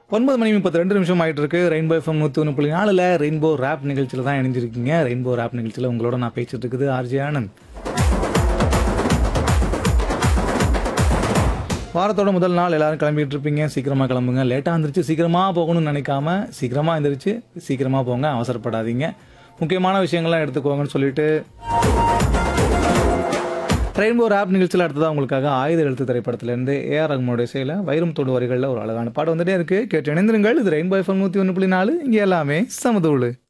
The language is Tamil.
ஒன்பது மணி முப்பத்தி ரெண்டு நிமிஷம் ஆயிட்டு இருக்கு ரெயின்போ எஃப்எம் நூற்றி ஒன்று புள்ளி நாலில் ரெயின்போ ரேப் நிகழ்ச்சியில் தான் இணைஞ்சிருக்கீங்க ரெயின்போ ரேப் நிகழ்ச்சியில் உங்களோட நான் பேசிட்டு இருக்குது ஆர்ஜே ஆனந்த் வாரத்தோட முதல் நாள் எல்லாரும் கிளம்பிட்டு இருப்பீங்க சீக்கிரமா கிளம்புங்க லேட்டாக வந்துருச்சு சீக்கிரமா போகணும்னு நினைக்காம சீக்கிரமா எந்திரிச்சு சீக்கிரமா போங்க அவசரப்படாதீங்க முக்கியமான விஷயங்கள்லாம் எடுத்துக்கோங்கன்னு சொல்லிட்டு ரெயின்போ ரேப் நிகழ்ச்சியில் அடுத்ததாக உங்களுக்காக ஆயுத எழுத்து திரைப்படத்திலேருந்து ஏஆர் ரகுமோட இசையில் வைரம் தொடு வரிகளில் ஒரு அழகான பாடம் வந்துட்டே இருக்கு கேட்டு இணைந்திருங்கள் இது ரெயின்போ எஃப்எம் நூற்றி ஒன்று புள்ளி நாலு இங்கே எல்லாமே சமதூளு